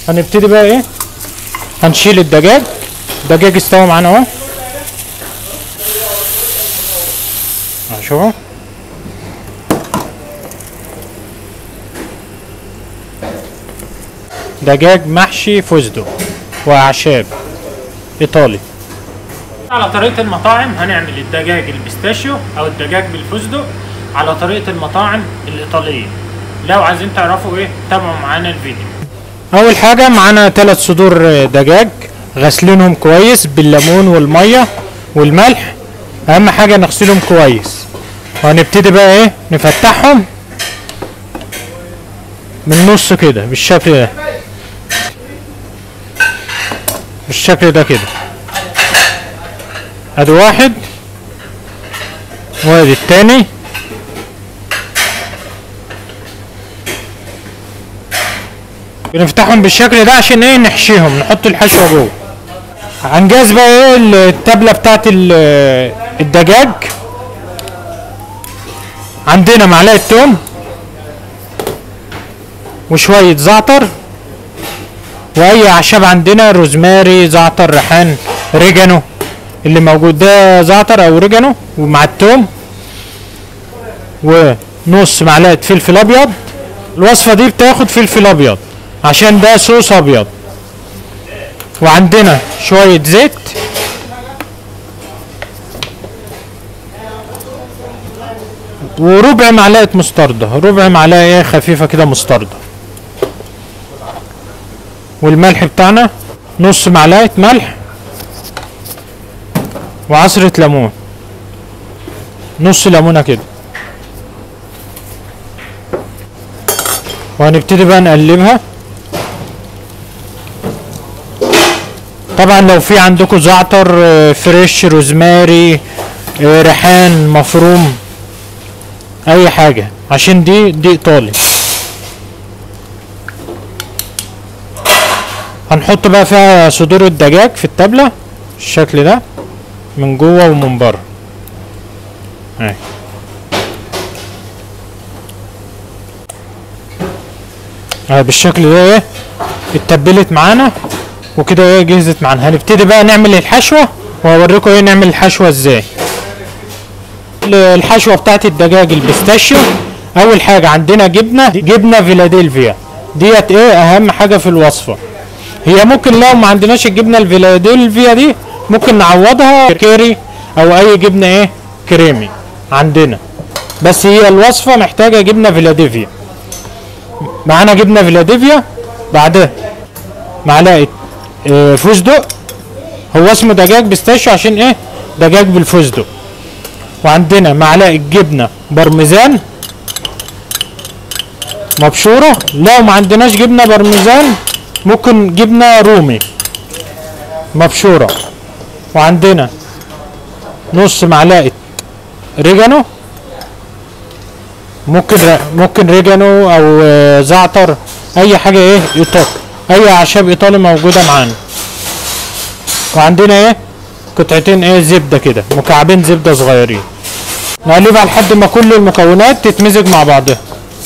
هنبتدي بقى ايه هنشيل الدجاج الدجاج استوى معانا اهو أهو شوفوا دجاج محشي فستق واعشاب ايطالي على طريقة المطاعم هنعمل الدجاج البيستاشيو او الدجاج بالفستق على طريقة المطاعم الايطالية لو عايزين تعرفوا ايه تابعوا معانا الفيديو اول حاجة معانا ثلاث صدور دجاج غسلينهم كويس بالليمون والمية والملح اهم حاجة نغسلهم كويس وهنبتدي بقى ايه نفتحهم من النص كده بالشكل ده بالشكل ده كده ادي واحد وادي التاني بنفتحهم بالشكل ده عشان ايه نحشيهم نحط الحشوه جوه هنجهز بقى ايه التبله بتاعت ال- الدجاج عندنا معلقه توم وشويه زعتر واي اعشاب عندنا روزماري زعتر ريحان ريجانو اللي موجود ده زعتر او ريجانو ومع التوم ونص معلقه فلفل ابيض الوصفه دي بتاخد فلفل ابيض عشان ده صوص ابيض وعندنا شويه زيت وربع معلقه مستردة ربع معلقه ايه خفيفه كده مستردة والملح بتاعنا نص معلقه ملح وعصرة ليمون نص ليمونة كده وهنبتدي بقى نقلبها طبعا لو في عندكم زعتر آه، فريش روزماري آه، ريحان مفروم اي حاجة عشان دي دي ايطالي هنحط بقى فيها صدور الدجاج في التبلة الشكل ده من جوه ومن بره اهي اهي بالشكل ده ايه اتبلت معانا وكده ايه جهزت معانا هنبتدي بقى نعمل الحشوه وهوريكم ايه نعمل الحشوه ازاي ال- الحشوه بتاعت الدجاج البيستاشيو اول حاجه عندنا جبنه جبنه فيلادلفيا ديت ايه اهم حاجه في الوصفه هي ممكن لو ما عندناش الجبنه الفيلادلفيا دي ممكن نعوضها كيري او اي جبنه ايه كريمي عندنا بس هي الوصفه محتاجه جبنه فيلادلفيا معانا جبنه فيلادلفيا بعدها معلقه آه، فستق هو اسمه دجاج بيستاشيو عشان ايه دجاج بالفستق وعندنا معلقه جبنه بارميزان مبشوره لو ما عندناش جبنه بارميزان ممكن جبنه رومي مبشوره وعندنا نص معلقه ريجانو ممكن ر- ممكن ريجانو او آه، زعتر اي حاجه ايه ايطالي اي اعشاب ايطالي موجوده معانا وعندنا ايه قطعتين ايه زبده كده مكعبين زبده صغيرين نقلبها لحد ما كل المكونات تتمزج مع بعضها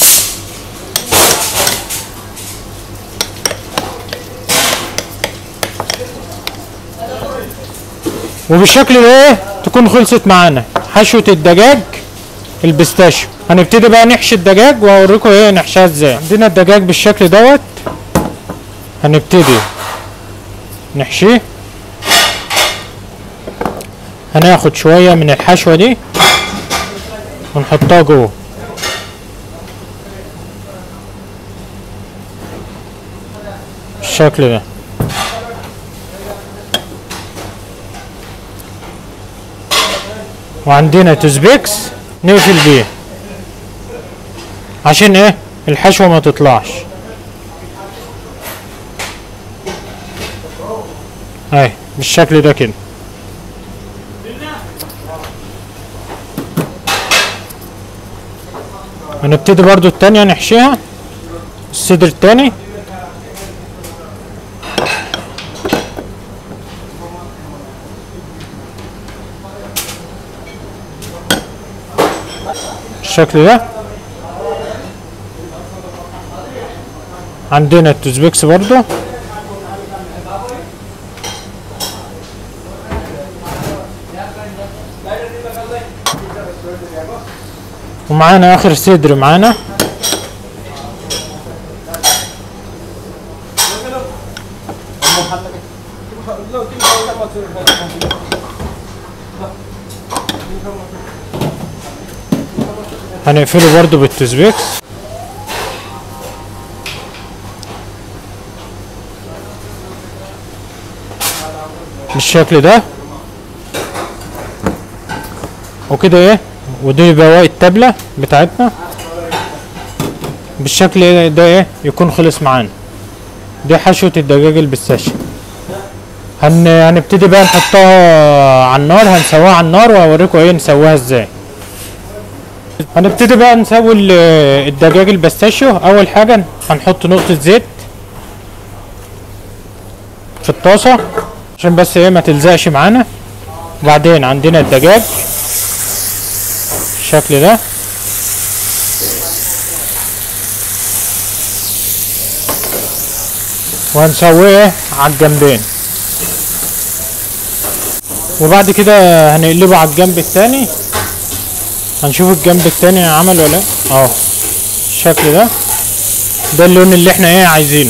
وبالشكل ده ايه تكون خلصت معانا حشوة الدجاج البيستاشيو هنبتدي بقى نحشي الدجاج وهوريكم ايه نحشيها ازاي عندنا الدجاج بالشكل دوت هنبتدي نحشيه هناخد شوية من الحشوة دي ونحطها جوه بالشكل ده وعندنا توزبيكس نقفل بيه عشان ايه الحشوة ما تطلعش اهي بالشكل ده كده هنبتدي برضو التانية نحشيها الصدر التاني بالشكل ده عندنا التوزبيكس برضو ومعانا اخر صدر معانا هنقفله برضو بالتوزبيكس بالشكل ده وكده ايه ودي بواقي التابلة بتاعتنا بالشكل ده ايه يكون خلص معانا دي حشوة الدجاج البستاشيو هن... هنبتدي بقى نحطها على النار هنسويها على النار وهوريكم ايه نسويها ازاي هنبتدي بقى نسوي ال- الدجاج البستاشيو اول حاجة هنحط نقطة زيت في الطاسة عشان بس ايه ما تلزقش معانا وبعدين عندنا الدجاج بالشكل ده وهنسويه على الجنبين وبعد كده هنقلبه على الجنب التاني هنشوف الجنب التاني عمل ولا لأ. اهو الشكل ده ده اللون اللي احنا ايه عايزينه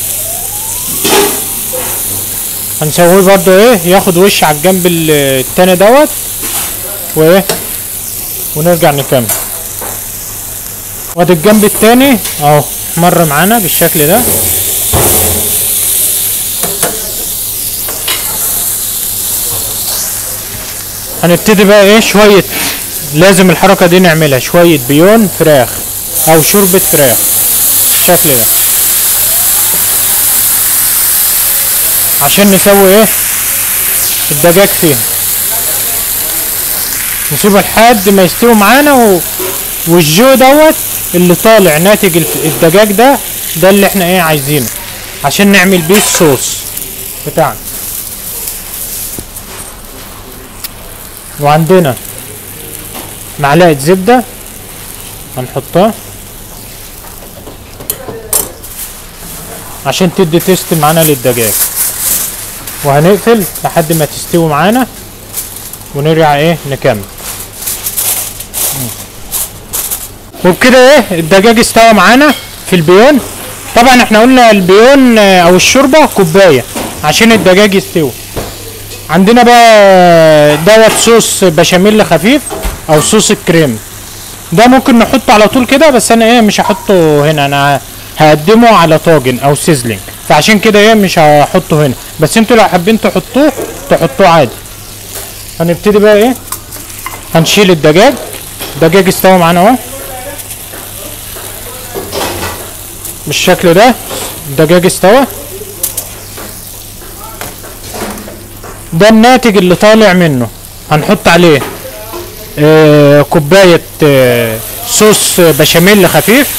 هنسويه برضو ايه ياخد وش على الجنب ال- التاني دوت وايه ونرجع نكمل وادي الجنب التاني اهو مر معانا بالشكل ده هنبتدي بقى ايه شوية لازم الحركة دي نعملها شوية بيون فراخ او شوربة فراخ بالشكل ده عشان نسوي ايه الدجاج فيها نسيبه لحد ما يستوي معانا و... والجو دوت اللي طالع ناتج الف- الدجاج ده ده اللي احنا ايه عايزينه عشان نعمل بيه الصوص بتاعنا وعندنا معلقة زبدة هنحطها عشان تدي تيست معانا للدجاج وهنقفل لحد ما تستوي معانا ونرجع ايه نكمل وبكده ايه الدجاج استوى معانا في البيون طبعا احنا قلنا البيون آه، او الشوربه كوبايه عشان الدجاج يستوي عندنا بقى دوت صوص بشاميل خفيف او صوص الكريم ده ممكن نحطه على طول كده بس انا ايه مش هحطه هنا انا هقدمه على طاجن او سيزلينج فعشان كده ايه مش هحطه هنا بس انتوا لو حابين تحطوه تحطوه عادي هنبتدي بقى ايه هنشيل الدجاج الدجاج استوى معانا اهو بالشكل ده الدجاج استوى ده الناتج اللي طالع منه هنحط عليه آه كوباية آه صوص بشاميل خفيف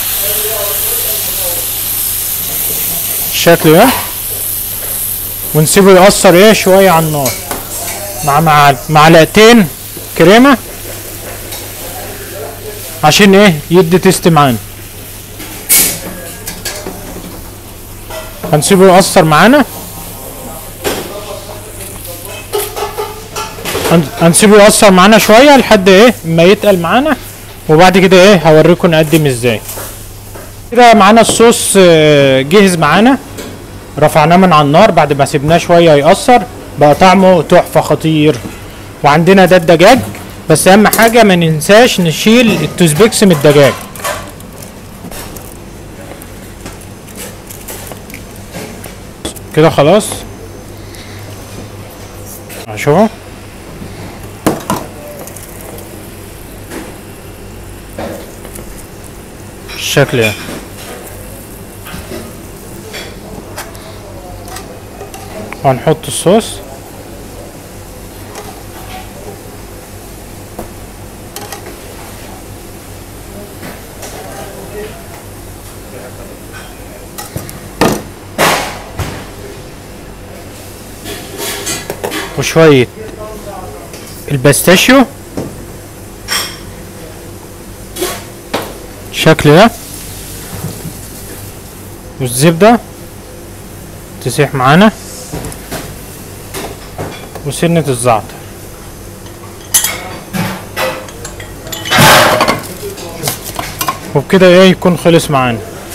بالشكل ده ونسيبه يأثر ايه شوية على النار مع مع معلقتين كريمة عشان ايه يدي تيست معانا هنسيبه يأثر معانا هن- هنسيبه يأثر معانا شوية لحد ايه ما يتقل معانا وبعد كده ايه هوريكم نقدم ازاي كده معانا الصوص آه، جهز معانا رفعناه من على النار بعد ما سيبناه شوية يأثر بقى طعمه تحفة خطير وعندنا ده الدجاج بس اهم حاجة ما ننساش نشيل التوزبيكس من الدجاج كده خلاص شوفوا الشكل ده هنحط الصوص وشوية البستاشيو الشكل ده والزبدة تسيح معانا وسنة الزعتر وبكده ايه يكون خلص معانا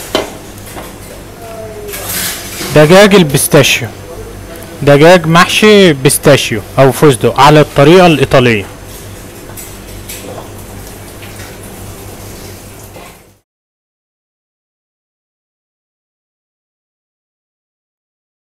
دجاج البيستاشيو دجاج محشي بيستاشيو او فستق على الطريقة الايطالية